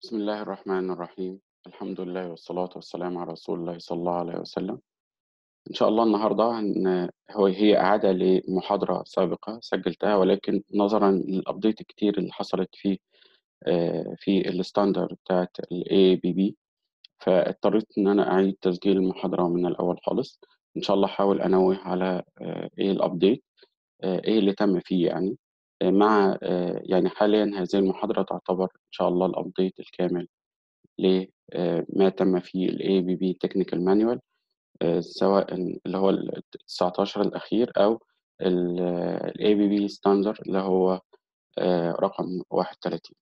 بسم الله الرحمن الرحيم الحمد لله والصلاة والسلام على رسول الله صلى الله عليه وسلم إن شاء الله النهاردة هن... هو هي إعادة لمحاضرة سابقة سجلتها ولكن نظرا للأبديت الكتير اللي حصلت في آه، في الستاندر بتاعت ال ABB فاضطريت إن أنا أعيد تسجيل المحاضرة من الأول خالص إن شاء الله أحاول أنوه على آه، إيه الأبديت آه، إيه اللي تم فيه يعني آه، مع آه، يعني حاليا هذه المحاضرة تعتبر إن شاء الله الأبديت الكامل لما تم في ال ABB Technical Manual آه، سواء اللي هو ال 19 الأخير أو ال ال ABB Standard اللي هو آه، رقم 31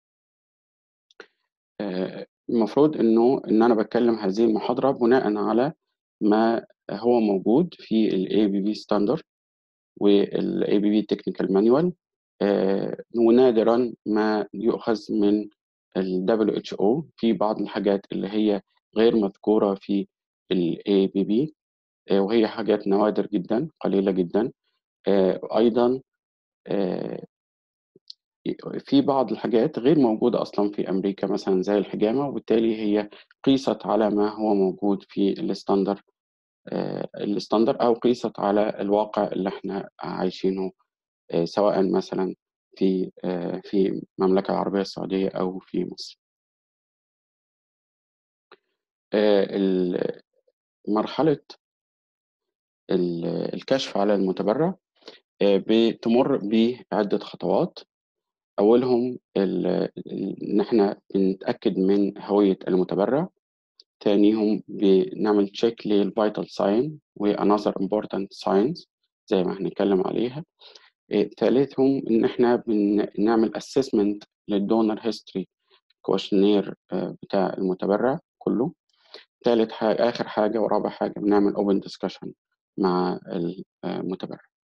آه، المفروض إنه إن أنا بتكلم هذه المحاضرة بناء على ما هو موجود في ال ABB Standard وال ABB Technical Manual آه، ونادرا ما يؤخذ من ال WHO في بعض الحاجات اللي هي غير مذكورة في ال ABB آه، وهي حاجات نوادر جدا قليلة جدا آه، أيضا آه، في بعض الحاجات غير موجودة أصلا في أمريكا مثلا زي الحجامة وبالتالي هي قيست على ما هو موجود في الستاندر آه، الستاندر أو قيست على الواقع اللي احنا عايشينه آه، سواء مثلا في آه، في المملكة العربية السعودية أو في مصر آه، ال- مرحلة ال- الكشف على المتبرع آه، بتمر بعدة خطوات أولهم ال- ال- إن إحنا بنتأكد من هوية المتبرع تانيهم بنعمل تشيك للفيتال ساين وأنذر important signs زي ما هنتكلم عليها آه، ثالثهم إن إحنا بنعمل assessment للدونر هيستوري كويشنير بتاع المتبرع كله ثالث حاجة آخر حاجة ورابع حاجة بنعمل open discussion مع المتبرع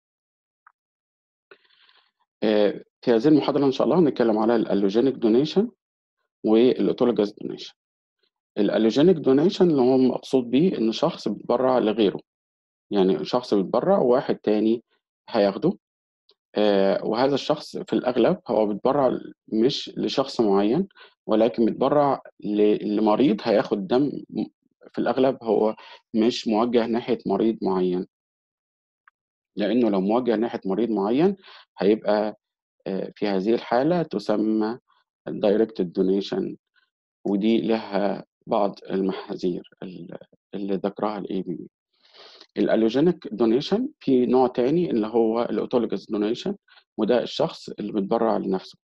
آه، في هذه المحاضرة إن شاء الله هنتكلم على الالوجينيك دونيشن والاوتولوجاس دونيشن الالوجينيك دونيشن اللي هو مقصود بيه إن شخص بيتبرع لغيره يعني شخص بيتبرع وواحد تاني هياخده آه، وهذا الشخص في الأغلب هو بيتبرع مش لشخص معين ولكن بيتبرع ل- لمريض هياخد دم في الأغلب هو مش موجه ناحية مريض معين لأنه لو موجه ناحية مريض معين هيبقى آه، في هذه الحالة تسمى directed donation ودي لها بعض المحاذير ال- اللي ذكرها الاي بي بي الالوجينيك دونيشن في نوع تاني اللي هو الاوتولوجيس دونيشن وده الشخص اللي بيتبرع لنفسه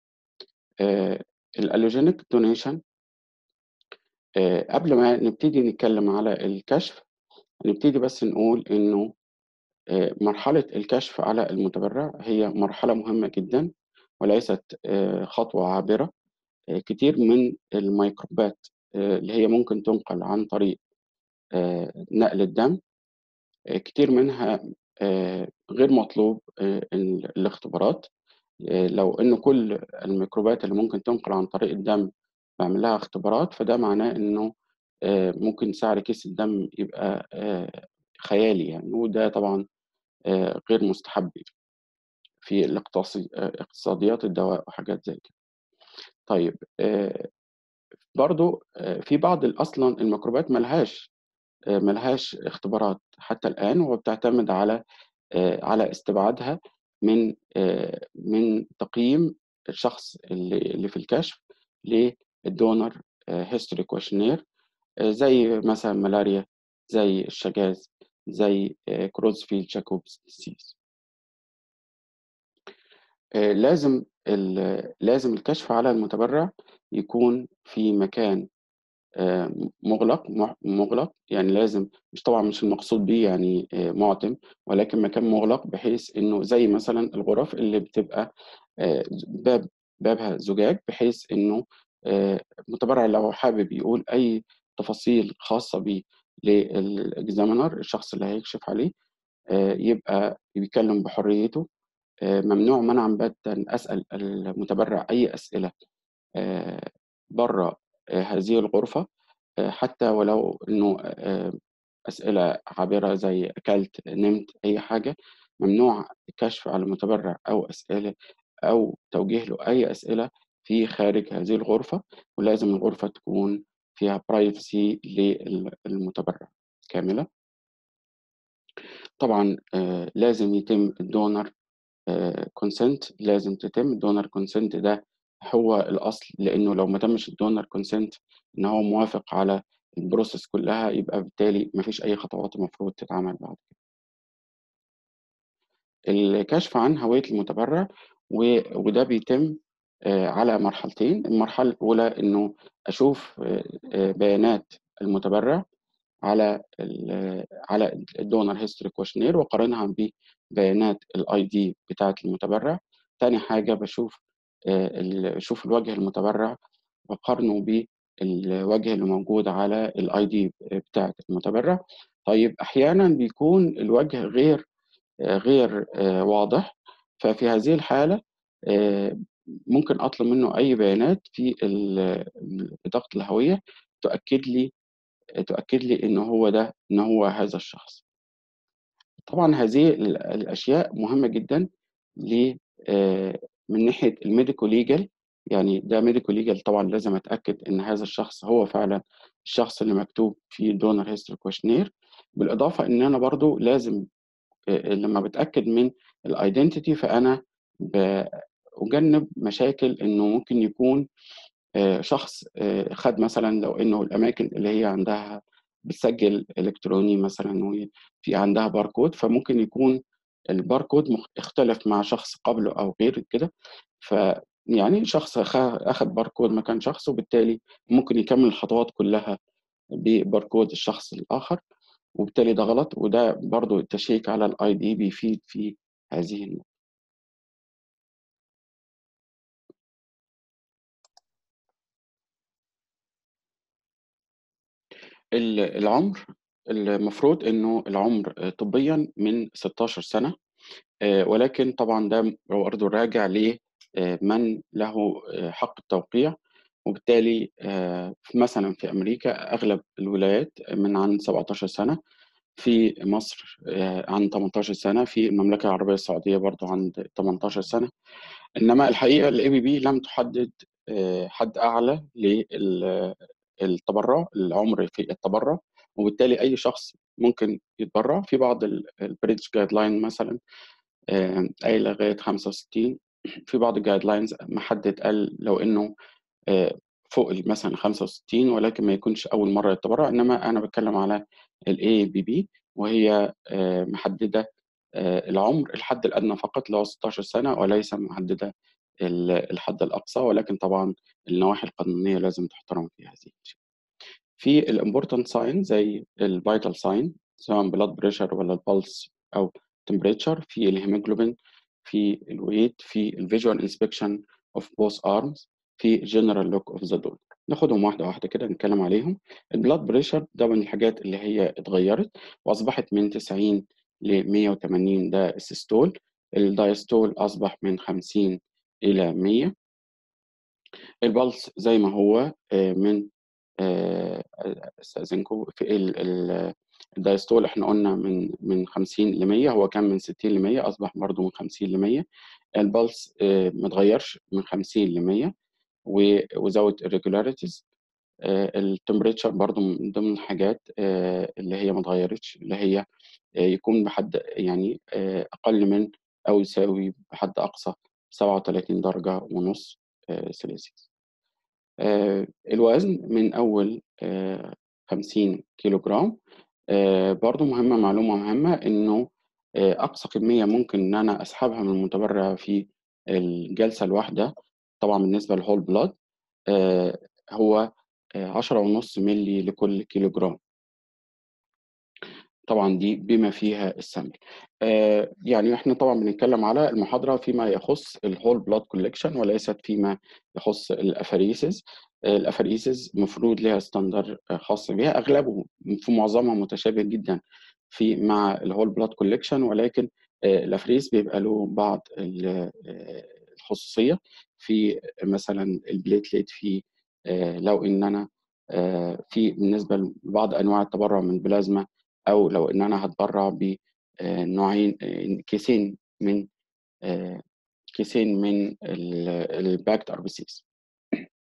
الالوجينيك دونيشن قبل ما نبتدي نتكلم على الكشف نبتدي بس نقول انه آه، مرحلة الكشف على المتبرع هي مرحلة مهمة جدا وليست آه، خطوة عابرة آه، كتير من الميكروبات آه، اللي هي ممكن تنقل عن طريق آه، نقل الدم آه، كتير منها آه، غير مطلوب آه، ال- الاختبارات آه، لو إن كل الميكروبات اللي ممكن تنقل عن طريق الدم بعمل لها اختبارات فده معناه إنه آه، ممكن سعر كيس الدم يبقى آه، خيالي يعني وده طبعا آه، غير مستحب في الاقتصي- آه، اقتصاديات الدواء وحاجات زي كده طيب آه، برضو آه، في بعض ال- أصلا الميكروبات ملهاش آه، ملهاش اختبارات حتى الآن وبتعتمد على آه، على استبعادها من آه، من تقييم الشخص اللي اللي في الكشف للدونر هيستوري كويشنير زي مثلا ملاريا زي الشجاز زي كروزفيلد جاكوبس ديسيز لازم ال- لازم الكشف على المتبرع يكون في مكان آه، مغلق مح- مغلق يعني لازم مش طبعا مش المقصود بيه يعني آه، معتم ولكن مكان مغلق بحيث انه زي مثلا الغرف اللي بتبقى آه، باب بابها زجاج بحيث انه آه، المتبرع لو حابب يقول اي تفاصيل خاصة بيه للاكزامينر الشخص اللي هيكشف عليه آه، يبقى بيتكلم بحريته آه، ممنوع منعا باتا اسال المتبرع اي اسئله بره هذه الغرفة آه، حتى ولو إنه آه، أسئلة عابرة زي أكلت نمت أي حاجة ممنوع الكشف على المتبرع أو أسئلة أو توجيه له أي أسئلة في خارج هذه الغرفة ولازم الغرفة تكون فيها privacy للمتبرع كاملة طبعا آه، لازم يتم الدونر كونسنت لازم تتم الدونر كونسنت ده هو الأصل لأنه لو ما تمش الدونر كونسنت إن هو موافق على البروسيس كلها يبقى بالتالي مفيش أي خطوات المفروض تتعمل بعد كده الكشف عن هوية المتبرع و- وده بيتم آه، على مرحلتين المرحلة الأولى إنه أشوف آه، آه، بيانات المتبرع على ال على الدونر هيستوري كويشنير وأقارنها ببيانات الاي دي بتاعة المتبرع تاني حاجة بشوف آه، ال- بشوف الوجه المتبرع وأقارنه بالوجه اللي موجود على الاي دي بتاعة المتبرع طيب أحيانا بيكون الوجه غير آه، غير آه، واضح ففي هذه الحالة آه، ممكن أطلب منه أي بيانات في ال- بطاقة الهوية تؤكد لي تؤكد لي إن هو ده إن هو هذا الشخص طبعا هذه ال- الأشياء مهمة جدا ل آه، من ناحية الميديكو ليجل يعني ده ميديكو ليجل طبعا لازم أتأكد إن هذا الشخص هو فعلا الشخص اللي مكتوب في دونر هيستوري كويشنير بالإضافة إن أنا برضو لازم آه، لما بتأكد من الايدنتيتي فأنا بجنب مشاكل إنه ممكن يكون آه، شخص آه، خد مثلا لو انه الاماكن اللي هي عندها بتسجل الكتروني مثلا وفي عندها باركود فممكن يكون الباركود مخ- اختلف مع شخص قبله او غير كده ف يعني شخص خ- اخذ باركود مكان شخص وبالتالي ممكن يكمل الخطوات كلها بباركود الشخص الاخر وبالتالي ده غلط وده برضو التشيك على الاي دي بيفيد في هذه النقطة. ال- العمر المفروض انه العمر آه، طبيا من 16 سنة آه، ولكن طبعا ده برضه راجع لمن له آه، حق التوقيع وبالتالي آه، في- مثلا في أمريكا أغلب الولايات من عن 17 سنة في مصر آه، عن 18 سنة في المملكة العربية السعودية برضه عند 18 سنة إنما الحقيقة الاي بي بي لم تحدد آه، حد أعلى للتبرع العمر في التبرع وبالتالي أي شخص ممكن يتبرع في بعض البريتش جايد لاين مثلا آه، قايل لغاية 65 في بعض الجايد لاينز محدد قال لو إنه آه، فوق ال- مثلا 65 ولكن ما يكونش أول مرة يتبرع إنما أنا بتكلم على ال ABB وهي آه، محددة آه، العمر الحد الأدنى فقط اللي هو 16 سنة وليس محددة ال- الحد الأقصى ولكن طبعا النواحي القانونية لازم تحترم في هذه الأشياء. في الامبورتنت ساين زي الفيتال ساين سواء بلاد بريشر ولا البلس او temperature في الهيموجلوبين في الويت في الفيجوال انسبكشن اوف بوث ارمز في جنرال لوك اوف ذا دور ناخدهم واحده واحده كده نتكلم عليهم البلاد بريشر ده من الحاجات اللي هي اتغيرت واصبحت من 90 ل 180 ده السيستول الدايستول اصبح من 50 الى 100 البلس زي ما هو آه، من آه، استاذنكم في ال- ال- الدايستول احنا قلنا من من 50 ل 100 هو كان من 60 ل 100 اصبح برضه من 50 ل 100 البلس آه، ما اتغيرش من 50 ل 100 وزود irregularities التمبريتشر برضه من ضمن الحاجات آه، اللي هي ما اتغيرتش اللي هي آه، يكون بحد يعني آه، اقل من او يساوي بحد اقصى 37 درجة ونص آه، سيلسيوس آه، الوزن من أول آه، 50 كيلو جرام آه، برضو مهمة معلومة مهمة إنه آه، أقصى كمية ممكن إن أنا أسحبها من المتبرع في الجلسة الواحدة طبعا بالنسبة للهول بلاد آه، هو آه، عشرة ونص ملي لكل كيلو جرام طبعا دي بما فيها السمن آه يعني احنا طبعا بنتكلم على المحاضرة فيما يخص الهول بلاد كولكشن وليست فيما يخص الافاريسز آه الافاريسز مفروض لها ستاندر آه، خاص بها اغلبه في معظمها متشابه جدا في مع الهول بلاد كولكشن ولكن آه الافريس بيبقى له بعض ال- آه، الخصوصية في مثلا البليتليت في آه لو ان انا آه في بالنسبة لبعض انواع التبرع من بلازما او لو ان انا هتبرع بنوعين كيسين من آه، كيسين من الباكت ار بي سيز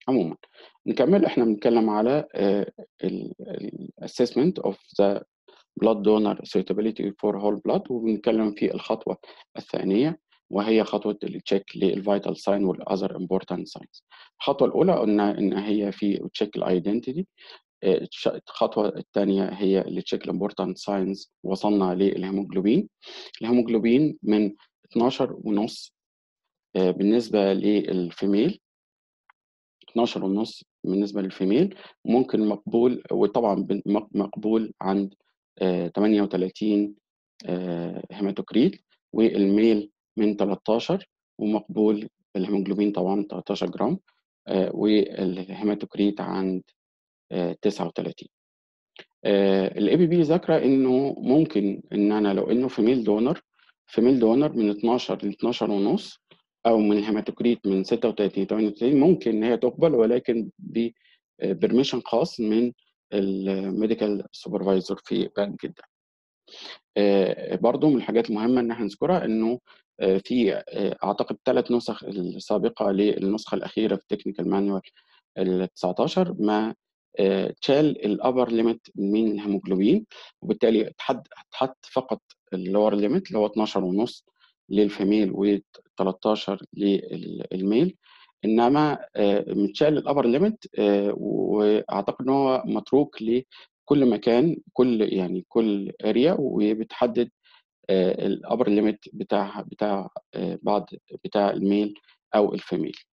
عمومًا نكمّل إحنا بنتكلّم على آآ ال الassessment of the blood donor suitability for whole blood وبنتكلّم في الخطوة الثانية وهي خطوة الcheck للvital sign والother important signs. الخطوة الأولى قُلنا إن هي في check الidentity آآ الش الخطوة التانية هي اللي check الimportant signs وصلنا للهيموجلوبين. الهيموجلوبين من 12.5 آآ بالنسبة للfemale 12.5 بالنسبة للفيميل ممكن مقبول وطبعًا بن م مقبول عند آآ 38 آآ هيماتوكريت والميل من 13 ومقبول الهيموجلوبين طبعًا 13 جرام آآ والهيماتوكريت عند آآ 39. آآ الABP ذاكرة إنه ممكن إن أنا لو إنه female donor female donor من 12 ل12.5 أو من الهيماتوكريت من 36 ل38 ممكن إن هي تُقبل ولكن ب آآ permission خاص من الmedical supervisor في بنك الدم. آآ برضه من الحاجات المهمة إن إحنا نذكرها إنه آآ في آآ أعتقد 3 نسخ السابقة للنسخة الأخيرة في الtechnical manual ال19 ما آآ اتشال الupper limit من الهيموجلوبين وبالتالي اتحد اتحط فقط الlower limit اللي هو 12.5 للفيميل و13 لل الmale إنما آآ متشال الupper limit آآ وأعتقد إن هو متروك لكل مكان كل يعني كل area وبتحدد آآ الupper limit بتاعها بتاع آآ بعض بتاع الmale أو الfemale.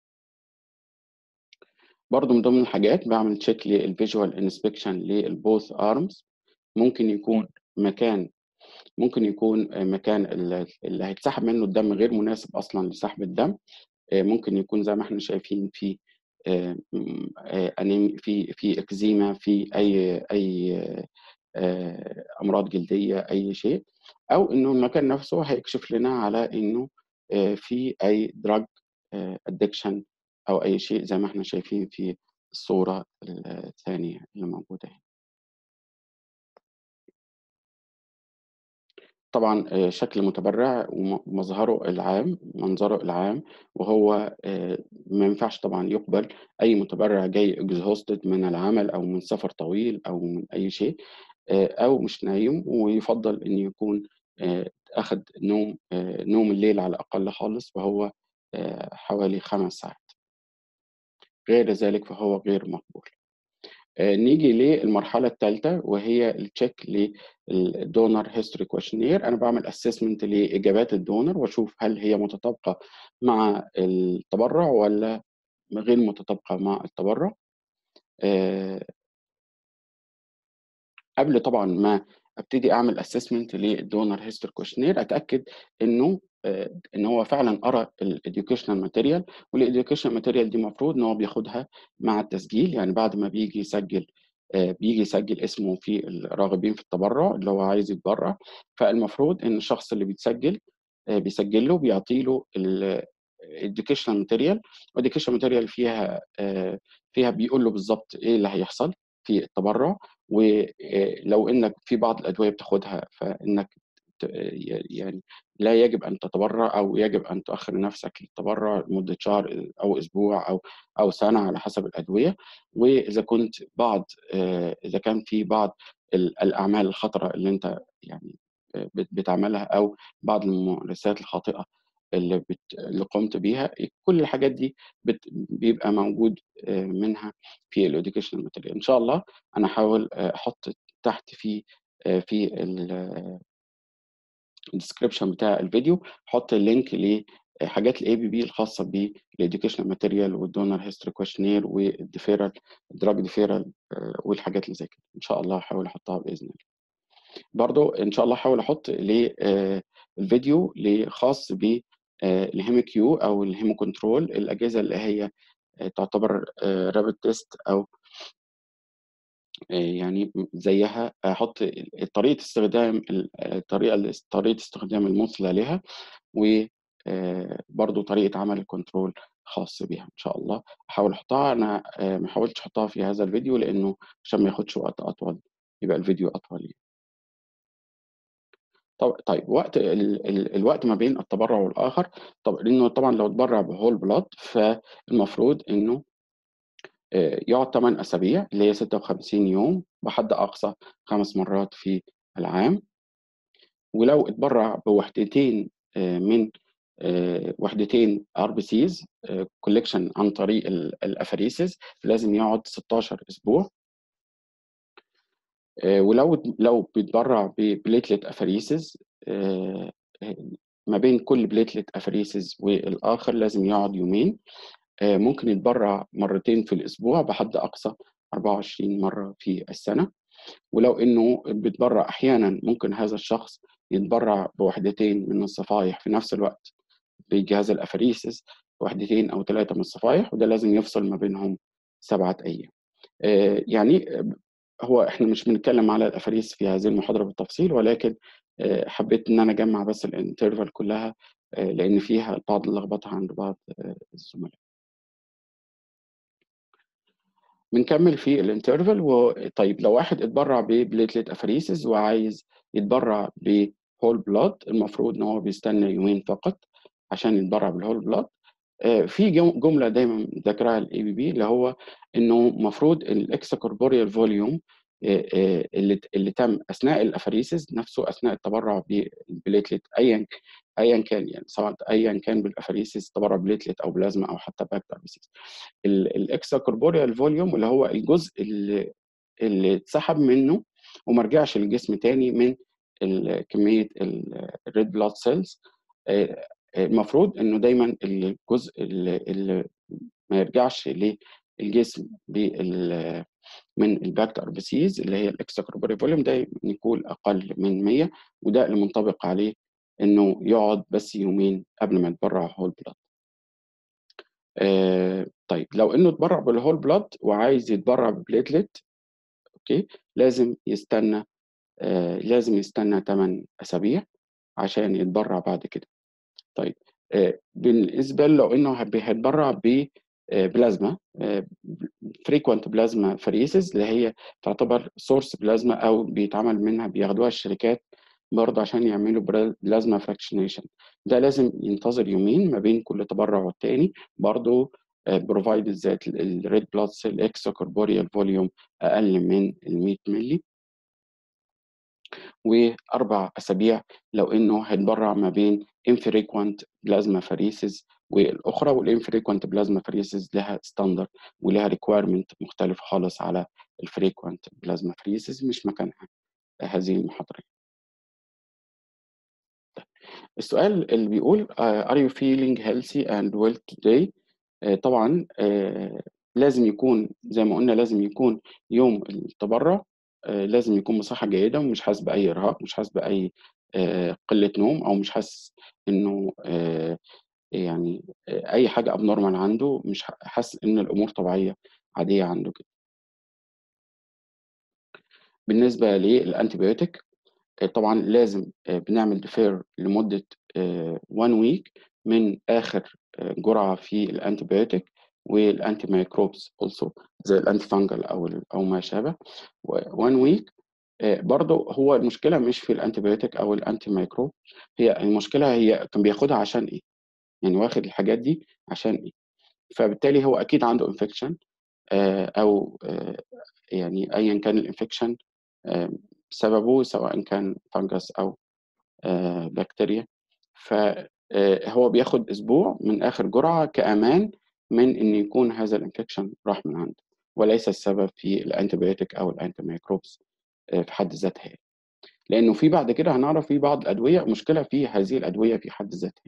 برضه من ضمن الحاجات باعمل check للvisual inspection للboth arms ممكن يكون مكان ممكن يكون آآ مكان ال اللي هيتسحب منه الدم غير مناسب أصلًا لسحب الدم، آآ ممكن يكون زي ما إحنا شايفين في آآ م آآ أنيم في في إكزيما في أي أي آآ أمراض جلدية أي شيء، أو إنه المكان نفسه هيكشف لنا على إنه آآ في أي drug آآ addiction أو أي شيء زي ما إحنا شايفين في الصورة الثانية اللي موجودة هنا. طبعًا آآ شكل المتبرع وم مظهره العام منظره العام وهو آآ ما ينفعش طبعًا يُقبل أي متبرع جاي exhausted من العمل أو من سفر طويل أو من أي شيء آآ أو مش نايم ويُفضّل إن يكون آآ أخَد نوم آآ نوم الليل على الأقل خالص وهو آآ حوالي 5 ساعات. غير ذلك فهو غير مقبول. آآ نيجي للمرحلة التالتة وهي الcheck للdonor history questionnaire أنا باعمل assessment لإجابات الdonor وأشوف هل هي متطابقة مع التبرُّع والّا غير متطابقة مع التبرُّع. آآ قبل طبعًا ما أبتدي أعمل assessment للdonor history questionnaire أتأكد إنه آآ إن هو فعلًا قرا الeducational material والeducational material دي المفروض إن هو بياخدها مع التسجيل، يعني بعد ما بييجي يسجّل آآ بييجي يسجّل اسمه في الراغبين في التبرُّع اللي هو عايز يتبرّع، فالمفروض إن الشخص اللي بيتسجّل آآ بيسجّل له بيعطي له ال educational material والeducational material فيها آآ فيها بيقول له بالضبط إيه اللي هيحصل في التبرُّع وآآ لو إنّك في بعض الأدوية بتاخدها فإنّك ت ي يعني لا يجب أن تتبرّع أو يجب أن تؤخّر نَفْسك للتبرُّع لمدة شهر أو أسبوع أو أو سَنة على حسب الأدوية، وإذا كنت بعض آآ إذا كان في بعض ال الأعمال الخطرة اللي أنت يعني آآ بت بتعملها أو بعض الممارسات الخاطئة اللي بت اللي قُمت بيها، كل الحاجات دي بت بيبقى موجود آآ منها في الeducational material. إن شاء الله أنا هاحاول آآ أحُط تحت في آآ في ال الdescription بتاع الفيديو هاحُط link لحاجات الABP الخاصة بالeducational material والdonor history questionnaire والdeferral drug deferral آآ والحاجات اللي زي كده. إن شاء الله هاحاول أحُطّها بإذن الله. برضه إن شاء الله هاحاول أحُط ل آآ الفيديو ل خاص ب آآ الHemoQ أو الHemocontrol الأجهزة اللي هي آآ تعتبر آآ rapid test أو آآ يعني م زيّها هاحُط ال طريقة استخدام ال الطريقة ال طريقة استخدام المُثلى لها و آآ برضه طريقة عمل الcontrol خاص بيها إن شاء الله، هاحاول أحُطّها أنا آآ ما حاولتش أحُطّها في هذا الفيديو لإنه عشان ما ياخدش وقت أطول، يبقى الفيديو أطول يعني. طب طيب وقت ال ال الوقت ما بين التبرُّع والآخر، طب لإنه طبعًا لو اتبرّع بwhole blood فالمفروض إنه آآ يقعد 8 أسابيع اللي هي 56 يوم بحد أقصى 5 مرات في العام. ولو اتبرّع بوحدتين آآ من آآ وحدتين RBCs آآ collection عن طريق ال الapheresis لازم يقعد 16 أسبوع. آآ ولو ات لو بيتبرّع بplatelet apheresis آآ آآ ما بين كل platelet apheresis والآخر لازم يقعد يومين. آآ ممكن يتبرّع مرتين في الأسبوع بحد أقصى 24 مرّة في السنة. ولو إنه بيتبرّع أحيانًا ممكن هذا الشخص يتبرّع بوحدتين من الصفايح في نفس الوقت بجهاز الapheresis وحدتين أو 3 من الصفايح وده لازم يفصل ما بينهم 7 أيام. آآ يعني ب هو إحنا مش بنتكلم على الapheresis في هذه المحاضرة بالتفصيل ولكن آآ حبيت إن أنا أجمّع بس الinterval كلّها آآ لإن فيها بعض اللخبطة عند بعض آآ الزملاء. بنكمّل في الinterval و طيب لو واحد اتبرّع بplatelet apheresis وعايز يتبرّع بwhole blood المفروض إن هو بيستنى يومين فقط عشان يتبرّع بالwhole blood. آآ في جم جملة دايمًا بيذاكرها الABB اللي هو إنه المفروض الextracorporeal volume آآ آآ اللي ت اللي تم أثناء الapheresis نفسه أثناء التبرّع بالplatelet أيًا ك أيًا كان يعني سواء أيًا كان بالapheresis تبرّع بplatelet أو بلازما أو حتى packed RBCs. ال الextracorporeal volume اللي هو الجزء اللي اللي اتسحب منه وما رجعش للجسم تاني من ال كمية ال الred blood cells آآ المفروض إنه دايمًا الجزء ال اللي ما يرجعش للجسم بال من الpacked RBCs اللي هي الextracorporeal volume ده يكون أقل من 100 وده اللي منطبق عليه إنه يقعد بس يومين قبل ما يتبرّع whole blood. آآ طيب لو إنه اتبرّع بالwhole blood وعايز يتبرّع بplatelet أوكي، لازم يستنى آآ لازم يستنى 8 أسابيع عشان يتبرّع بعد كده. طيب آآ بالنسبة له لو إنه هب هيتبرّع ب آآ بلازما آآ frequent plasma apheresis اللي هي تعتبر source plasma أو بيتعمل منها بياخدوها الشركات برضه عشان يعملوا برا plasma fractionation ده لازم ينتظر يومين ما بين كل تبرُّع والتاني برضه آآ provided that الred blood cell extracorporeal volume أقل من ال100 مِلّي. و4 أسابيع لو إنه هيتبرّع ما بين infrequent plasma apheresis والأخرى والinfrequent plasma apheresis لها standard ولها requirement مختلف خالص على الfrequent plasma apheresis مش مكانها هذه المحاضرة. طيب السؤال اللي بيقول آآ are you feeling healthy and well today؟ آآ طبعًا آآ لازم يكون زي ما قُلنا لازم يكون يوم التبرُّع آآ لازم يكون بصحة جيدة ومش حاسس بأي إرهاق، مش حاسس بأي آآ قِلّة نوم أو مش حاسس إنه آآ يعني آآ أي حاجة abnormal عنده، مش ح حاسس إن الأمور طبيعية عادية عنده كده. بالنسبة للantibiotic آآ طبعًا لازم آآ بنعمل defer لمدة آآ 1 week من آخر آآ جرعة في الantibiotic والantimicrobes also زي الantifungal أو ال أو ما شابه و1 week آآ برضه هو المشكلة مش في الantibiotic أو الantimicrobe هي المشكلة هي كان بياخدها عشان إيه؟ يعني واخد الحاجات دي عشان إيه؟ فبالتالي هو أكيد عنده infection آآ أو آآ يعني أيًا كان الinfection آآ سببه سواء كان fungus أو آآ بكتيريا ف آآ هو بياخد أسبوع من آخر جرعة كأمان من إن يكون هذا الinfection راح من عنده، وليس السبب في الantibiotic أو الantimicrobes آآ في حد ذاتها يعني. لإنه في بعد كده هنعرف في بعض الأدوية مشكلة في هذه الأدوية في حد ذاتها.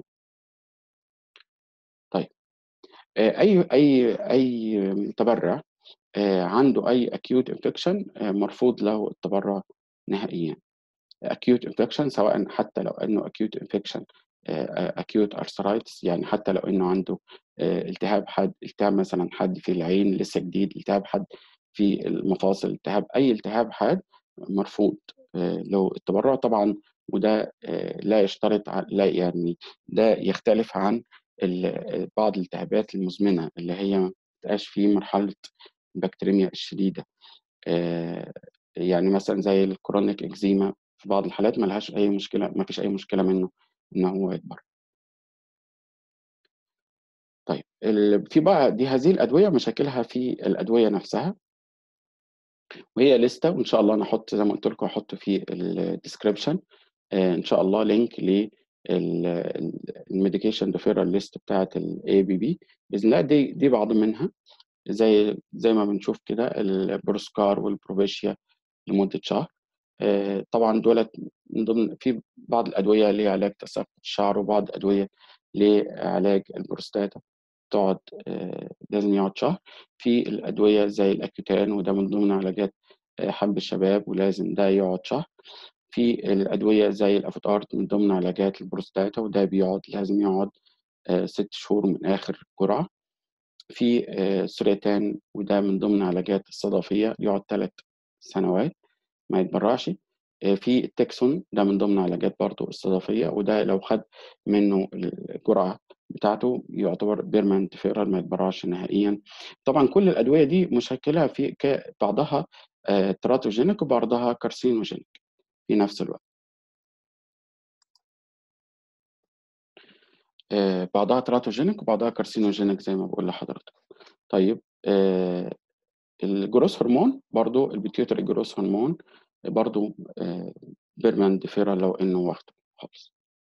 طيب آآ أي أي أي متبرع آآ عنده أي acute infection آآ مرفوض له التبرُّع نهائيًا. acute infection سواء حتى لو إنه acute infection آآ acute arthritis يعني حتى لو إنه عنده آآ التهاب حاد، التهاب مثلًا حاد في العين لسه جديد، التهاب حاد في المفاصل، التهاب أي التهاب حاد مرفوض آآ له التبرُّع طبعًا وده آآ لا يشترط ع لا يعني ده يختلف عن ال آآ بعض الالتهابات المزمنة اللي هي ما بتبقاش في مرحلة البكتيريميا الشديدة. آآ يعني مثلًا زي الchronic eczema في بعض الحالات ما لهاش أي مشكلة ما فيش أي مشكلة منه إن هو يتبرّع. طيب ال في بقى دي هذه الأدوية مشاكلها في الأدوية نفسها. وهي لِستة وإن شاء الله أنا هاحُط زي ما قُلت لكم هاحُط في الdescription آآ إن شاء الله link لل ال الmedication referral list بتاعة الABB بإذن الله دي دي بعض منها زي زي ما بنشوف كده البروسكار والبروفيشيا لمدة شهر. آآ طبعًا دُولة من ضمن في بعض الأدوية لعلاج تساقط الشعر وبعض الأدوية لعلاج البروستاتا تقعد آآ لازم يقعد شهر. في الأدوية زي الأكيوتان وده من ضمن علاجات آآ حَب الشباب ولازم ده يقعد شهر. في الأدوية زي الأفوتارد من ضمن علاجات البروستاتا وده بيقعد لازم يقعد آآ 6 شهور من آخر جرعة. في آآ سوريتان وده من ضمن علاجات الصدفية يقعد 3 سنوات ما يتبرّعش. آآ في التكسون ده من ضمن علاجات برضه الصدفية وده لو خَد منّه الجرعة بتاعته يعتبر permanent referral ما يتبرّعش نهائيًا. طبعًا كل الأدوية دي مشكّلها في ك بعضها آآ teratogenic وبعضها carcinogenic في نفس الوقت. آآ بعضها teratogenic وبعضها carcinogenic زي ما باقول لحضرتك. طيب آآ الgrowth hormone برضه الpituitary growth hormone برضه آآ permanent referral لو إنه واخده خالص.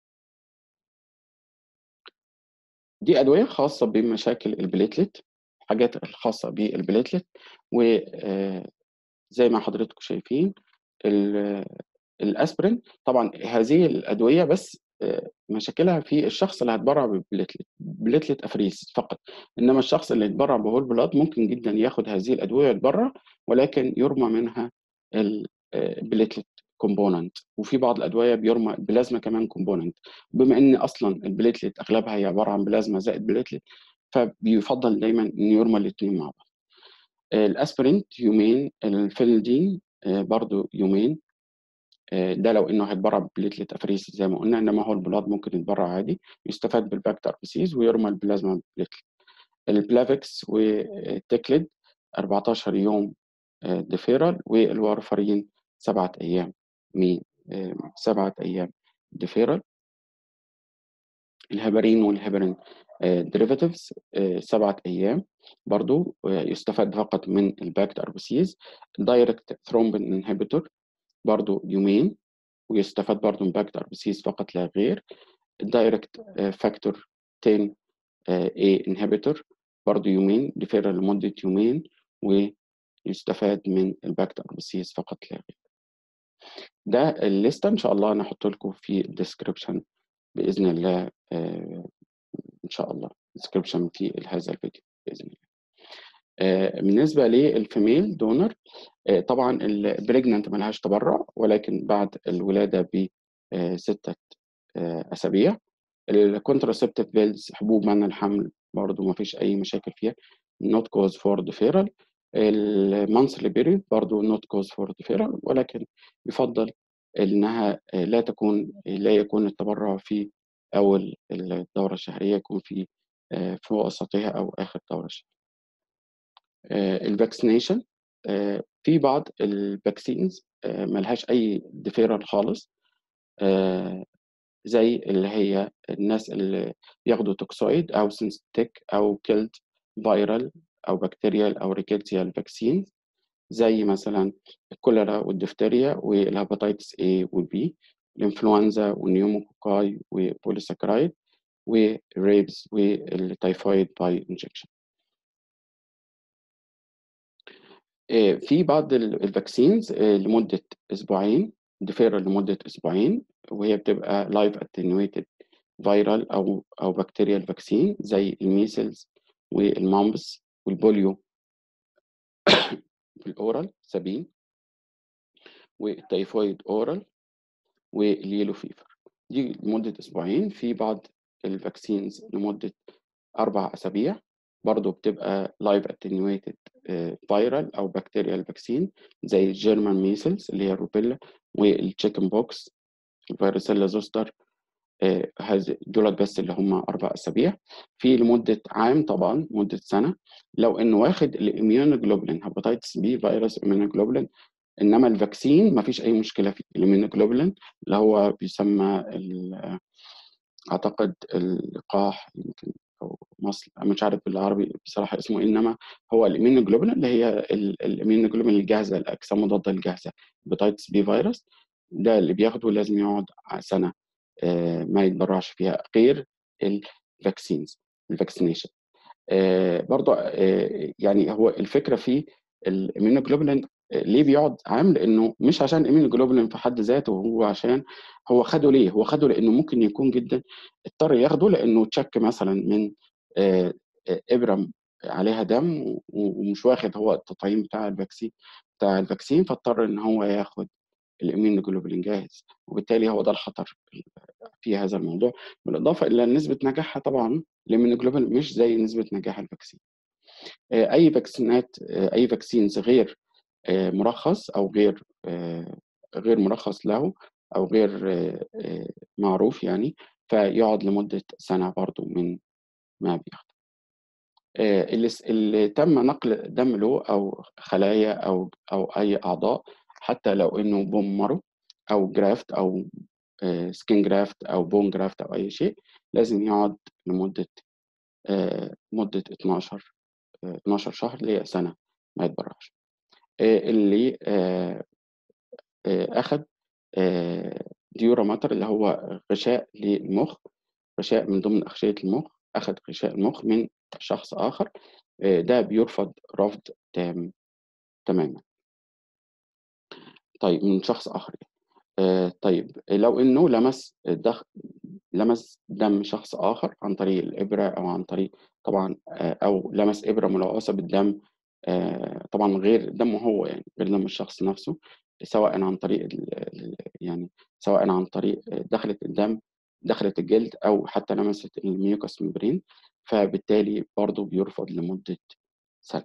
دي أدوية خاصة بمشاكل الplatelet الحاجات الخاصة بالplatelet و آآ زي ما حضرتكم شايفين ال الأسبرين طبعًا هذه الأدوية بس آآ مشاكلها في الشخص اللي هيتبرّع بplatelet platelet apheresis فقط. إنّما الشخص اللي يتبرّع بwhole blood ممكن جدًا ياخد هذه الأدوية ويتبرّع ولكن يُرمى منها ال آآ platelet component وفي بعض الأدوية بيُرمى البلازما كمان component. بما إن أصلًا الplatelet أغلبها هي عبارة عن بلازما زائد platelet فبيُفضّل دايمًا إن يُرمى الاتنين مع بعض. آآ الأسبرين يومين، الفينلدين آآ برضه يومين. آآ ده لو إنه هيتبرّع بplatelet apheresis زي ما قُلنا، إنّما whole blood ممكن يتبرّع عادي، يُستفاد بالباكت RBCs ويُرمى البلازما platelet. البلافكس والتكليد 14 يوم آآ deferral والوارفارين 7 أيام مي آآ 7 أيام deferral. الهيبارين والهيبارين آآ derivatives آآ 7 أيام برضه ويُستفاد فقط من الباكت RBCs. direct thrombin inhibitor برضه يومين ويُستفاد برضه من باكت RBCs فقط لا غير. الdirect آآ factor 10 آآ A inhibitor برضه يومين deferral لمدة يومين ويُستفاد من الباكت RBCs فقط لا غير. ده الليستة إن شاء الله أنا هاحُط لكم في الdescription بإذن الله آآ إن شاء الله description في هذا الفيديو بإذن الله. آآ بالنسبة للfemale donor آآ طبعًا الpregnant ما لهاش تبرُّع ولكن بعد الولادة ب آآ 6 آآ أسابيع. الcontraceptive pills حبوب منع الحمل برضه ما فيش أي مشاكل فيها not cause for deferral. الmonthly period برضه not cause for deferral ولكن يُفضّل إنها آآ لا تكون لا يكون التبرُّع في أول الدورة الشهرية، يكون في آآ في وسطها أو آخر الدورة الشهرية. آآ الvaccination آآ في بعض الvaccines آآ ما لهاش أي deferral خالص آآ زي اللي هي الناس اللي بياخدوا toxoid أو synthetic أو killed viral أو bacterial أو rickettsial vaccines زي مثلًا الكوليرا والدفتيريا والhepatitis A وB، الإنفلونزا والpneumococci وpolysaccharide والrabies والtyphoid by injection. آآ في بعض ال الvaccines آآ لمدة أسبوعين deferral لمدة أسبوعين وهي بتبقى live attenuated viral أو أو bacterial vaccine زي الmeasles والmumps والبوليو في الoral سابين والtyphoid oral والyellow fever دي لمدة أسبوعين. في بعض الvaccines لمدة 4 أسابيع برضه بتبقى live attenuated آآ viral أو bacterial vaccine زي الgerman measles اللي هي الروبيلا والchicken pox الvaricella zoster آآ هذ دُولة بس اللي هم 4 أسابيع. في لمدة عام طبعًا مدة سنة لو إنه واخد الimmunoglobulin hepatitis B virus immunoglobulin إنّما الvaccine ما فيش أي مشكلة فيه. الimmunoglobulin اللي هو بيسمى ال أعتقد اللقاح يمكن أو muscle أنا مش عارف بالعربي بصراحة اسمه إيه، إنما هو الimmunoglobulin اللي هي ال الimmunoglobulin الجاهزة، الأجسام المضادة الجاهزة hepatitis B virus ده اللي بياخده لازم يقعد ع سنة آآ ما يتبرّعش فيها غير الvaccines الvaccination آآ برضه آآ يعني هو الفكرة في الimmunoglobulin ليه بيقعد عام؟ لإنه مش عشان immunoglobulin في حد ذاته، هو عشان هو خَده ليه؟ هو خَده لإنه ممكن يكون جدًا اضطر ياخده لإنه اتشَك مثلًا من آآ أ إبرة م عليها دم و ومش واخد هو التطعيم بتاع الvaccine بتاع الvaccine فاضطر إن هو ياخد الimmunoglobulin جاهز، وبالتالي هو ده الخطر ال في هذا الموضوع، بالإضافة إلى نسبة نجاحها طبعًا الimmunoglobulin مش زي نسبة نجاح الvaccine. آآ أي فاكسينات آآ أي vaccines غير آآ مُرخّص أو غير آآ غير مُرخّص له أو غير آآ معروف يعني، فيقعد لمدة سنة برضه من ما بياخده. آآ اللي س اللي تم نقل دم له أو خلايا أو أو أي أعضاء حتى لو إنه bone marrow أو graft أو آآ skin graft أو bone graft أو أي شيء، لازم يقعد لمدة آآ مدة 12 آآ 12 شهر اللي هي سنة ما يتبرّعش. آآ اللي آآ آآ أخد آآ dura mater اللي هو غشاء للمُخ، غشاء من ضمن أغشية المُخ، أخد غشاء المُخ من شخص آخر، آآ ده بيُرفض رفض تام تمامًا. طيب من شخص آخر يعني. آآ طيب لو إنه لمس دخ لمس دم شخص آخر عن طريق الإبرة أو عن طريق طبعًا آآ أو لمس إبرة ملوثة بالدم آآ طبعًا غير دمه هو يعني، غير دم الشخص نفسه، سواء عن طريق ال ال يعني سواء عن طريق دخلة الدم، دخلة الجلد أو حتى لمست الmucous membrane فبالتالي برضه بيُرفض لمدة سنة.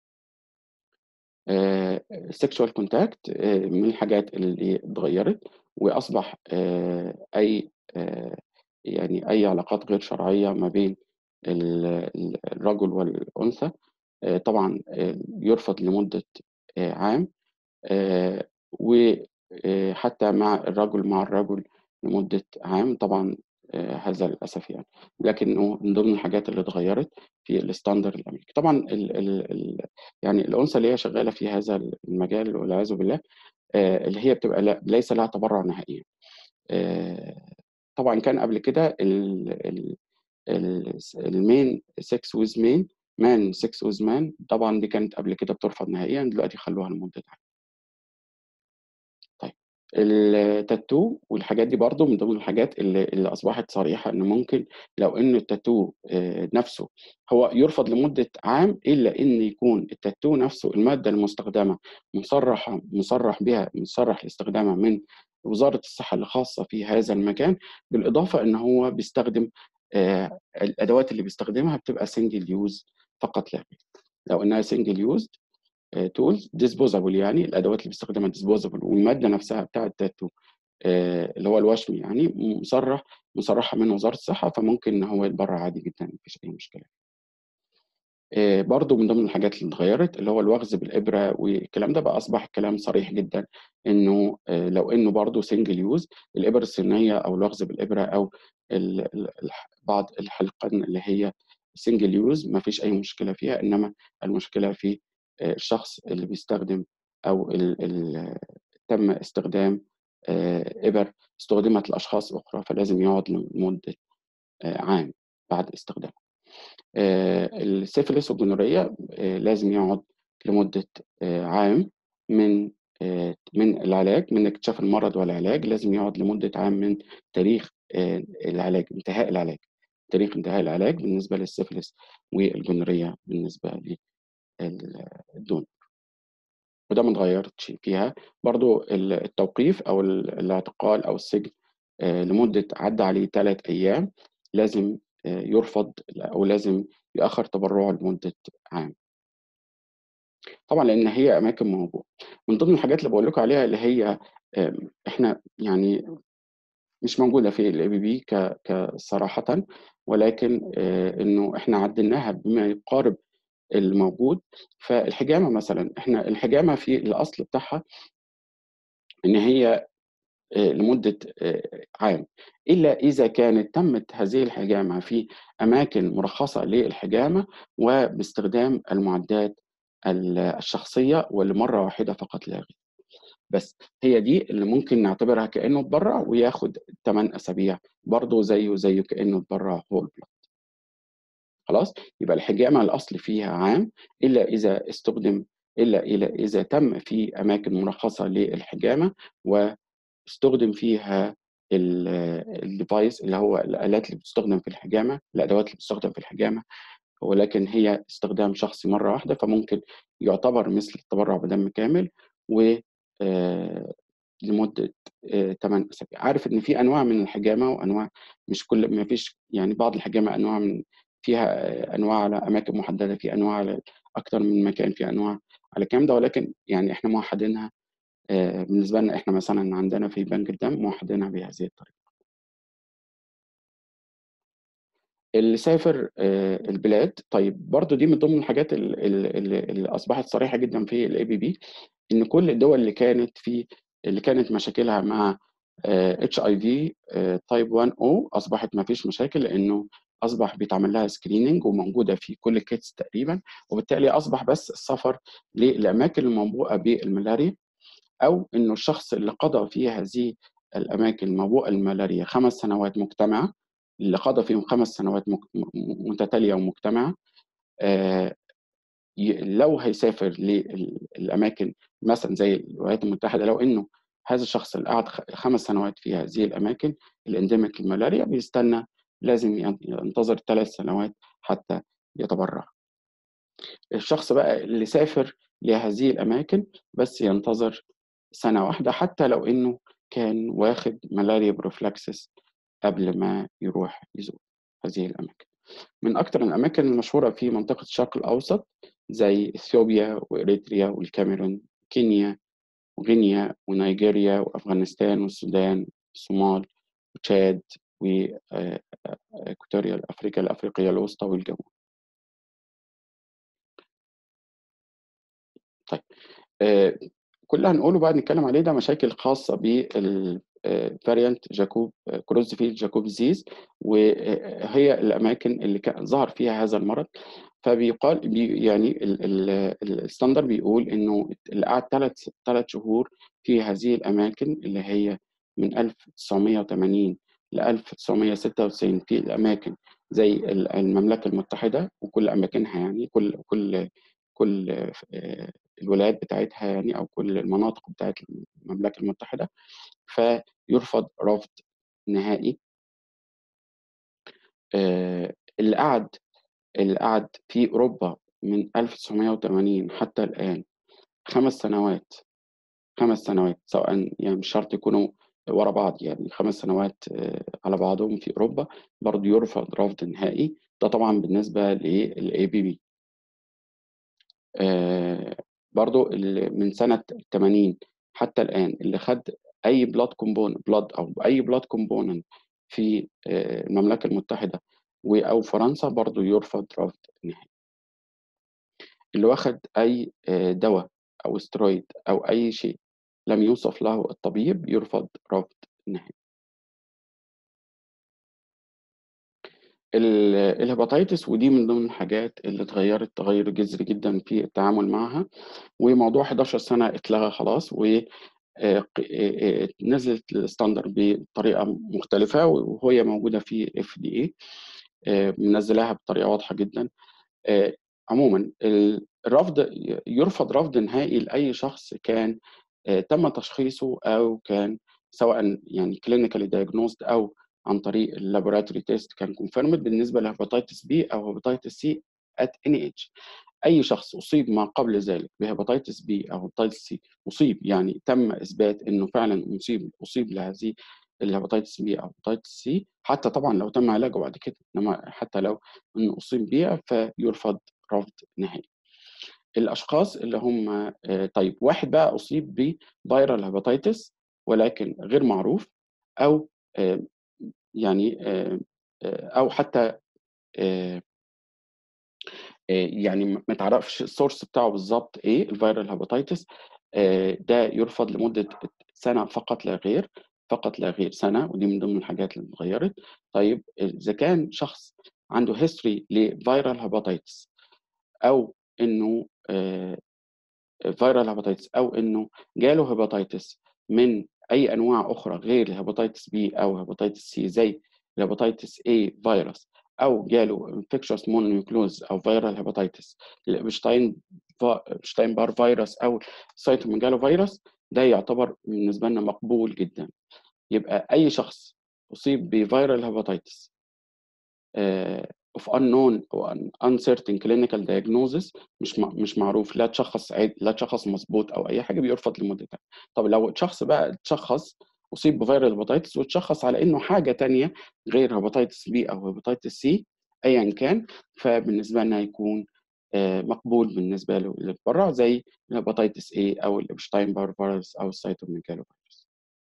آآ sexual contact آآ من الحاجات اللي اتغيّرت وأصبح آآ أي آآ يعني أي علاقات غير شرعية ما بين ال ال الرجل والأنثى آآ طبعًا آآ يُرفض لمدة آآ عام آآ و آآ حتى مع الرجل مع الرجل لمدة عام طبعًا آآ هذا للأسف يعني، لكنه من ضمن الحاجات اللي اتغيّرت في الstandard الأمريكي. طبعًا ال ال ال يعني الأنثى اللي هي شغّالة في هذا المجال والعياذ بالله آآ اللي هي بتبقى ل ليس لها تبرُّع نهائيًا. آآ طبعًا كان قبل كده ال ال الس الmen sex with men man sex with man طبعًا دي كانت قبل كده بتُرفض نهائيًا، دلوقتي خلّوها لمدة عام. طيب الtattoo والحاجات دي برضه من ضمن الحاجات اللي اللي أصبحت صريحة إن ممكن لو إن الtattoo آآ نفسه هو يُرفض لمدة عام إلا إن يكون الtattoo نفسه المادة المستخدمة مُصرّحة مُصرّح بها مُصرّح لاستخدامها من وزارة الصحة اللي خاصة في هذا المكان، بالإضافة إن هو بيستخدم آآ الأدوات اللي بيستخدمها بتبقى single use فقط لا غير. لو إنها single used آآ tools disposable يعني الأدوات اللي بيستخدمها disposable والمادة نفسها بتاع الtattoo آآ اللي هو الوشم يعني مُصرّح مُصرّحة من وزارة الصحة، فممكن إن هو يتبرّع عادي جدًا ما فيش أي مشكلة. آآ برضه من ضمن الحاجات اللي اتغيّرت اللي هو الوَخْز بالإبرة والكلام ده بقى أصبح الكلام صريح جدًا إنه آآ لو إنه برضه single use الإبر الصينية أو الوَخْز بالإبرة أو ال ال الح بعض الحلقان اللي هي single use ما فيش أي مشكلة فيها، إنما المشكلة في آآ الشخص اللي بيستخدم أو ال ال تم استخدام آآ إبر استُخدمت لأشخاص أخرى، فلازم يقعد لمدة آآ عام بعد استخدامها. آآ السيفيلس والجونوريا آآ لازم يقعد لمدة آآ عام من آآ من العلاج، من اكتشاف المرض والعلاج، لازم يقعد لمدة عام من تاريخ آآ العلاج، انتهاء العلاج، تاريخ انتهاء العلاج بالنسبة للسيفيلس والجونوريا بالنسبة لل الدونر. وده ما اتغيّرتش فيها، برضه ال التوقيف أو ال الاعتقال أو السجن آآ لمدة عدّى عليه 3 أيام لازم آآ يُرفض أو لازم يأخّر تبرُّعه لمدة عام. طبعًا لإن هي أماكن موجودة. من ضمن الحاجات اللي باقول لكم عليها اللي هي آمم إحنا يعني مش موجودة في الABP ك ك صراحةً، ولكن آآ إنه إحنا عدّلناها بما يقارب الموجود، فالحجامة مثلًا، إحنا الحجامة في الأصل بتاعها إن هي آآ لمدة آآ عام، إلا إذا كانت تمت هذه الحجامة في أماكن مرخصة للحجامة وباستخدام المعدات ال الشخصية ولمرة واحدة فقط لا غير. بس هي دي اللي ممكن نعتبرها كإنه اتبرّع وياخد 8 أسابيع، برضه زيه زي كإنه اتبرّع whole blood. خلاص؟ يبقى الحجامة الأصل فيها عام إلا إذا استُخدم إلا إلا إذا تم في أماكن مرخصة للحجامة واستُخدم فيها ال الdevice اللي هو الآلات اللي بتستخدم في الحجامة، الأدوات اللي بتستخدم في الحجامة، ولكن هي استخدام شخصي مرّة واحدة، فممكن يُعتبر مثل التبرُّع بدم كامل و آآ لمدة آآ 8 أسابيع. عارف إن في أنواع من الحجامة وأنواع مش كل ما فيش يعني بعض الحجامة أنواع من فيها أنواع على أماكن محددة، في أنواع على أكتر من مكان، في أنواع على الكلام ده، ولكن يعني إحنا موحّدينها آآ بالنسبة لنا إحنا مثلًا عندنا في بنك الدم موحّدينها بهذه الطريقة. اللي سافر آآ البلاد، طيب برضه دي من ضمن الحاجات ال ال ال اللي أصبحت صريحة جدًا في الABB إن كل الدول اللي كانت في اللي كانت مشاكلها مع آآ HIV آآ type 1O أصبحت ما فيش مشاكل، لإنه أصبح بيتعمل لها screening وموجودة في كل الkits تقريبًا، وبالتالي أصبح بس السفر للأماكن الموبوءة بالملاريا أو إنه الشخص اللي قضى في هذه الأماكن الموبوءة الملاريا 5 سنوات مجتمعة، اللي قضى فيهم 5 سنوات مك م م متتالية ومجتمعة آآ ي لو هيسافر لل الأماكن مثلًا زي الولايات المتحدة، لو إنه هذا الشخص اللي قعد خ 5 سنوات في هذه الأماكن الendemic للملاريا بيستنى لازم ين ينتظر 3 سنوات حتى يتبرّع. الشخص بقى اللي سافر لهذه الأماكن بس ينتظر سنة واحدة حتى لو إنه كان واخد malaria prophylaxis قبل ما يروح يزور هذه الأماكن. من أكتر الأماكن المشهورة في منطقة الشرق الأوسط زي إثيوبيا وإريتريا والكاميرون، كينيا وغينيا ونيجيريا وأفغانستان والسودان، الصومال وتشاد و آآ إكواتوريال أفريقيا الأفريقية الوسطى والجنوب. طيب آآ كل اللي هنقوله بقى نتكلم عليه ده مشاكل خاصة بال آآ variant جاكوب كروزفيلد جاكوب disease وهي الأماكن اللي ك ظهر فيها هذا المرض، فبيقال بي يعني ال ال الstandard بيقول إنه اللي قعد 3 3 شهور في هذه الأماكن اللي هي من 1980 ل1996 في الأماكن زي ال المملكة المتحدة وكل أماكنها يعني كل كل كل ف آآ الولايات بتاعتها يعني أو كل المناطق بتاعة المملكة المتحدة، فيُرفض رفض نهائي. آآ اللي قعد اللي قعد في أوروبا من 1980 حتى الآن 5 سنوات، 5 سنوات سواء يعني مش شرط يكونوا ورا بعض يعني 5 سنوات آآ على بعضهم في أوروبا، برضه يُرفض رفض نهائي، ده طبعًا بالنسبة للABB. آآ برضه ال من سنة 80 حتى الآن اللي خَد أي blood component blood أو أي blood component في آآ المملكة المتحدة و أو فرنسا برضه يُرفض رفض نهائي. اللي واخد أي آآ دوا أو steroid أو أي شيء لم يوصف له الطبيب يُرفض رفض نهائي. ال الهيباتيتس ودي من ضمن الحاجات اللي اتغيّرت تغيُّر جذري جدًا في التعامل معاها، وموضوع 11 سنة اتلغى خلاص و آآ ق آآ آآ نزلت الstandard بطريقة مختلفة وهي موجودة في FDA آآ منزّلاها بطريقة واضحة جدًا. آآ عمومًا ال الرفض ي يُرفض رفض نهائي لأي شخص كان آآ تم تشخيصه أو كان سواء يعني clinically diagnosed أو عن طريق الlaboratory test كان confirmed بالنسبة لhepatitis B أو hepatitis C at any age. أي شخص أُصيب ما قبل ذلك بhepatitis B أو hepatitis C أُصيب يعني تم إثبات إنه فعلًا أُصيب أُصيب لهذه الhepatitis B أو hepatitis C حتى طبعًا لو تم علاجه بعد كده، إنما حتى لو إنه أُصيب بيها فيُرفض رفض نهائي. الأشخاص اللي هم آآ طيب واحد بقى أُصيب بviral hepatitis ولكن غير معروف أو آآ يعني آآ آآ أو حتى آآ آآ يعني م ما تعرفش الsource بتاعه بالضبط إيه الviral hepatitis آآ ده يُرفض لمدة سنة فقط لا غير، فقط لا غير سنة ودي من ضمن الحاجات اللي اتغيّرت. طيب إذا كان شخص عنده history لviral hepatitis أو إنه آآ viral hepatitis أو إنه جاله hepatitis من أي أنواع أخرى غير الhepatitis B أو hepatitis C زي الhepatitis A virus أو جاله infectious mononucleosis أو viral hepatitis الإبشتاين ف إبشتاين بار فيروس أو cytomegalovirus ده يعتبر بالنسبة لنا مقبول جدًا. يبقى أي شخص أصيب بviral hepatitis آآ of unknown أو un uncertain clinical diagnosis مش م مش معروف لا اتشخّص عد لا اتشخّص مضبوط أو أي حاجة بيرفض لمدة عام. طب لو شخص بقى اتشخّص أصيب بviral hepatitis واتشخّص على إنه حاجة تانية غير hepatitis B أو hepatitis C أيًا كان، فبالنسبة لنا هيكون آآ مقبول بالنسبة له للتبرُّع زي الhepatitis A أو الإبشتاين بار فيروس أو الcytomegalovirus.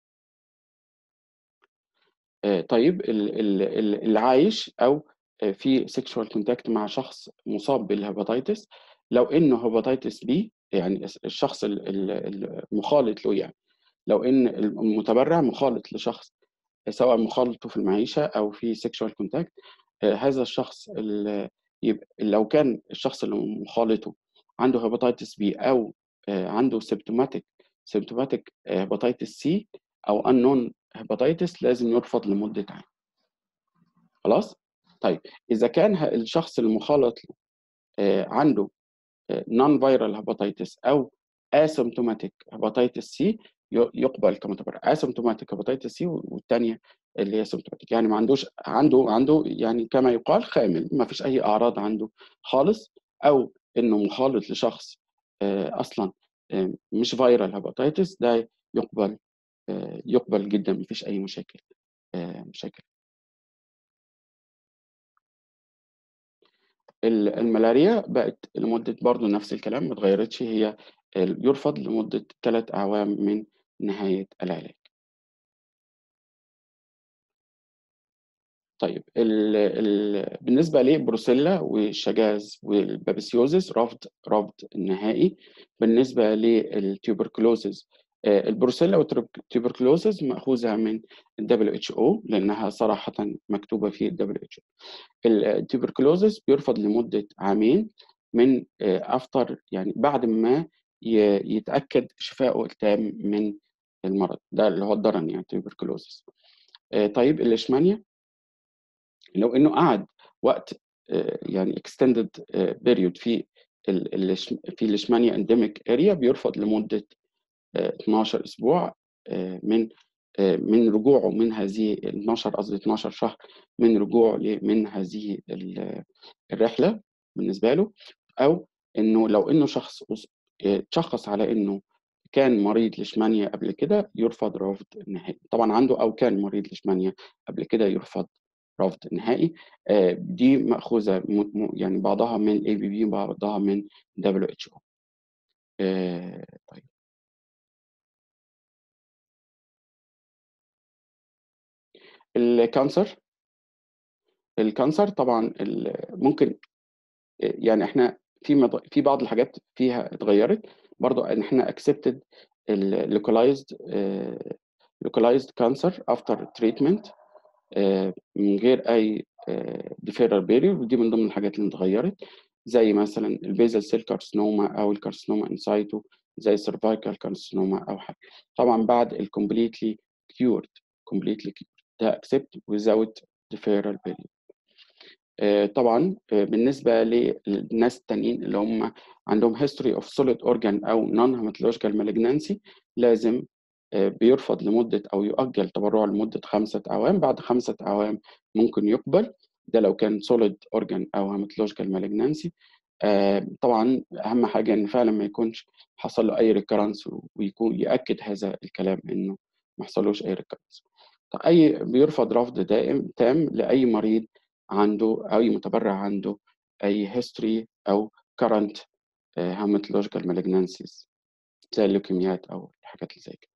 آآ طيب ال ال ال اللي عايش أو آآ في sexual contact مع شخص مُصاب بالhepatitis لو إنه hepatitis B يعني الس الشخص ال ال المُخالط له يعني، لو إن الم المتبرع مُخالط لشخص سواء مخالطه في المعيشة أو في sexual contact آآ هذا الشخص ال يب لو كان الشخص اللي مخالطه عنده hepatitis B أو آآ عنده symptomatic symptomatic hepatitis C أو unknown hepatitis لازم يُرفض لمدة عام. خلاص؟ طيب إذا كان ه الشخص المُخالط له آآ عنده آآ non-viral hepatitis أو asymptomatic hepatitis C ي يُقبل كمتبرع asymptomatic hepatitis C والتانية اللي هي symptomatic يعني ما عندوش عنده عنده يعني كما يُقال خامل، ما فيش أي أعراض عنده خالص أو إنه مُخالط لشخص آآ أصلًا آآ مش viral hepatitis ده يُقبل آآ يُقبل جدًا ما فيش أي مشاكل آآ مشاكل. ال الملاريا بقت لمدة برضه نفس الكلام ما اتغيّرتش هي ال يُرفض لمدة 3 أعوام من نهاية العلاج. طيب ال ال بالنسبة لبروسيلا والشجاز والبابيسيوزيس رفض رفض نهائي. بالنسبة للtuberculosis آآ البروسيلا والترك tuberculosis مأخوذة من الWHO لإنها صراحةً مكتوبة في الWHO. ال الtuberculosis بيُرفض لمدة عامين من آآ after يعني بعد ما ي يتأكد شفائه التام من المرض، ده اللي هو الضرن يعني tuberculosis. آآ طيب الleishmania لو إنه قعد وقت آآ يعني extended آآ period في ال الlesh في leishmania endemic area بيُرفض لمدة آآ 12 أسبوع آآ من آآ من رجوعه من هذه ال12 قصدي 12 شهر من رجوعه ل من هذه ال الرحلة بالنسبة له، أو إنه لو إنه شخص أص آآ اتشخّص على إنه كان مريض leishmania قبل كده يُرفض رفض نهائي. طبعًا عنده أو كان مريض leishmania قبل كده يُرفض رفض نهائي. آآ دي مأخوذة م م يعني بعضها من ABB وبعضها من WHO. آآ طيب. الكانسر الكانسر طبعًا ال ممكن آآ يعني إحنا في مض في بعض الحاجات فيها اتغيّرت، برضه إن إحنا accepted ال localized آآ localized cancer after treatment آآ من غير أي آآ deferral period ودي من ضمن الحاجات اللي اتغيّرت، زي مثلًا الbasal cell carcinoma أو الcarcinoma in situ زي الcervical carcinoma أو حاجة. طبعًا بعد الcompletely cured completely cured ده accept without deferral period. آآ طبعًا آآ بالنسبة للناس التانيين اللي هم عندهم history of solid organ أو non-hematological malignancy لازم آآ بيُرفض لمدة أو يؤجّل تبرُّعه لمدة 5 أعوام، بعد 5 أعوام ممكن يُقبل، ده لو كان solid organ أو hematological malignancy. آآ طبعًا أهم حاجة إن فعلًا ما يكونش حصل له أي recurrence ويكون يأكد هذا الكلام إنه ما حصلوش أي recurrence. ط أي بيُرفض رفض دائم تام لأي مريض عنده أي متبرع عنده أي history أو current آآ hematological malignancies زي اللوكيميات أو الحاجات اللي زي كده.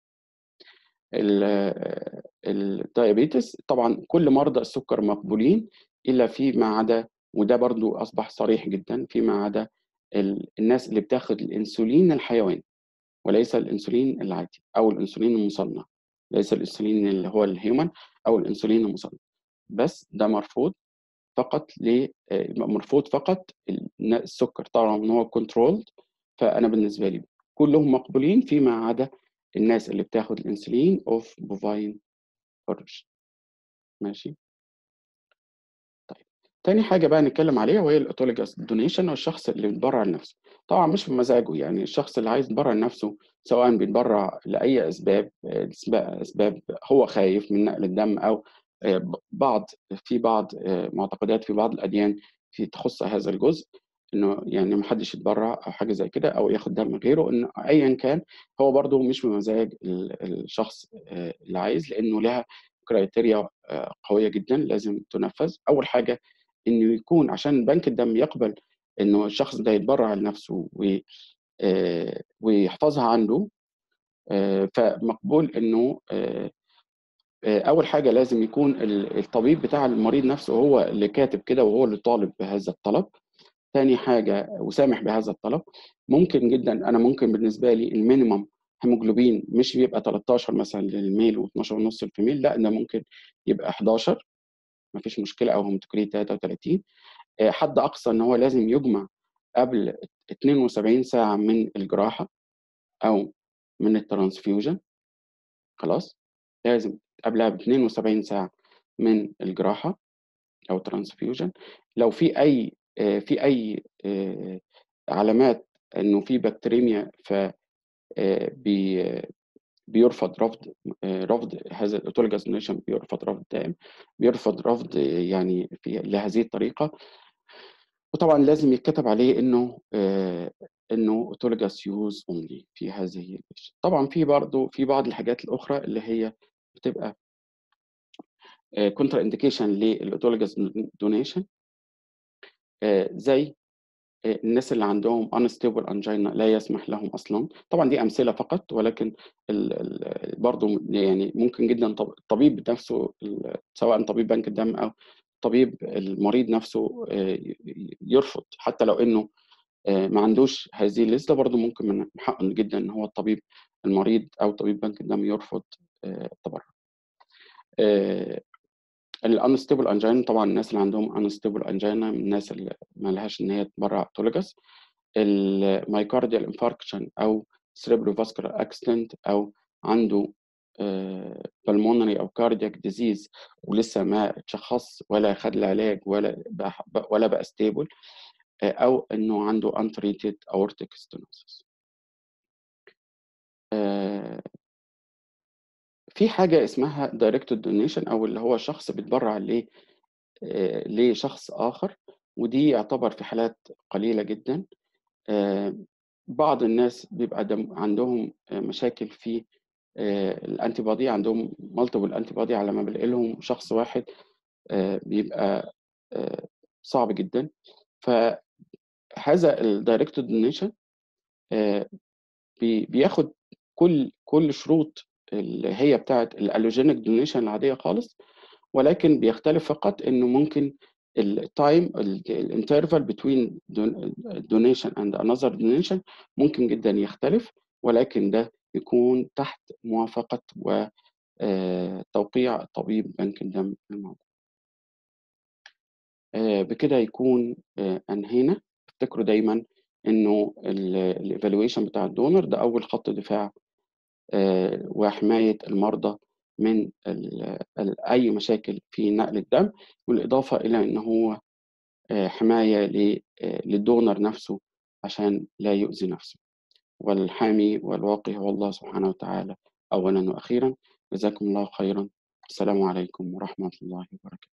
ال الdiabetes طبعًا كل مرضى السُكّر مقبولين إلا فيما عدا وده برضه أصبح صريح جدًا، فيما عدا ال الناس اللي بتاخد الإنسولين الحيواني وليس الإنسولين العادي أو الإنسولين المُصنّع. ليس الأنسولين اللي هو الhuman أو الأنسولين المُصنّع، بس ده مرفوض فقط ل آآ مرفوض فقط ال ن السُكّر طالما إن هو controlled فأنا بالنسبة لي كلّهم مقبولين فيما عدا الناس اللي بتاخد الأنسولين of bovine origin ماشي؟ طيب، تاني حاجة بقى نتكلّم عليها وهي الautologous donation والشخص اللي بيتبرّع لنَفْسه، طبعًا مش بمزاجه، يعني الشخص اللي عايز يتبرّع لنَفْسه سواء بيتبرّع لأي أسباب آآ اسب أسباب هو خايف من نقل الدم أو آآ ب بعض في بعض آآ معتقدات في بعض الأديان في تخُص هذا الجزء، إنه يعني ما حدّش يتبرّع أو حاجة زي كده أو ياخد دم غيره، إن أيًا كان هو برضه مش بمزاج ال الشخص آآ اللي عايز، لإنه ليها criteria آآ قوية جدًا لازم تُنفّذ، أول حاجة إنه يكون عشان بنك الدم يقبل إنه الشخص ده يتبرّع لنَفْسه و آآ ويحفظها عنده آآ فمقبول إنه آآ آآ أول حاجة لازم يكون ال الطبيب بتاع المريض نَفْسه هو اللي كاتب كده وهو اللي طالب بهذا الطلب، تاني حاجة وسامح بهذا الطلب، ممكن جدًا أنا ممكن بالنسبة لي الminimum hemoglobin مش بيبقى 13 مثلًا للmale و12.5 للfemale لأ، ده ممكن يبقى 11 ما فيش مشكلة أو hematocrit 33 آآ حد أقصى إن هو لازم يُجمع قبل ات 72 ساعة من الجراحة أو من الtransfusion خلاص، لازم قبلها ب72 ساعة من الجراحة أو transfusion لو في أي آآ في أي آآ علامات إنه في bacteremia ف آآ بي بيرفض رفض آآ رفض هذا الautologous donation بيرفض رفض تام، بيرفض رفض يعني في لهذه الطريقة. وطبعًا لازم يتكتب عليه إنه آآ إنه autologous use only في هذه الش طبعًا في برضه في بعض الحاجات الأخرى اللي هي بتبقى آآ contraindication للautologous don donation آآ زي آآ الناس اللي عندهم unstable angina لا يسمح لهم أصلًا، طبعًا دي أمثلة فقط ولكن ال ال برضه يعني ممكن جدًا طب الطبيب نَفْسه ال سواء طبيب بنك الدم أو طبيب المريض نَفْسه آآ ي ي يرفض حتى لو إنه آآ ما عندوش هذه الليستة برضه ممكن من من حقه جدًا إن هو الطبيب المريض أو طبيب بنك الدم يرفض آآ التبرُّع. آآ الunstable angina طبعًا الناس اللي عندهم unstable angina من الناس اللي ما لهاش إن هي تتبرّع autologous الmyocardial infarction أو cerebrovascular accident أو عنده آآ pulmonary أو cardiac disease ولسه ما اتشخّصش ولا خَد العلاج ولا بقى ح ولا بقى stable آآ أو إنه عنده untreated aortic stenosis. آآ في حاجة اسمها directed donation أو اللي هو شخص بيتبرّع ل آآ لشخص آخر، ودي يعتبر في حالات قليلة جدًا. آآ بعض الناس بيبقى دم عندهم آآ مشاكل في آآ الantibody عندهم multiple antibody على ما بالاقي لهم شخص واحد آآ بيبقى آآ صعب جدًا. فهذا الdirected donation آآ بي بياخد كل كل شروط اللي هي بتاعة الallogenic donation العادية خالص، ولكن بيختلف فقط إنه ممكن الtime ال الinterval between don donation and another donation ممكن جدًا يختلف، ولكن ده يكون تحت موافقة و آآ توقيع طبيب بنك الدم الموجود. آآ بكده يكون آآ أنهينا، افتكروا دايمًا إنه ال الevaluation بتاع الdonor ده أول خط دفاع آآ وحماية المرضى من ال ال أي مشاكل في نقل الدم، بالإضافة إلى إن هو آآ حماية ل آآ للdonor نَفْسه عشان لا يؤذي نَفْسه. والحامي والواقي هو الله سبحانه وتعالى أولًا وأخيرًا، جزاكم الله خيرًا، السلام عليكم ورحمة الله وبركاته.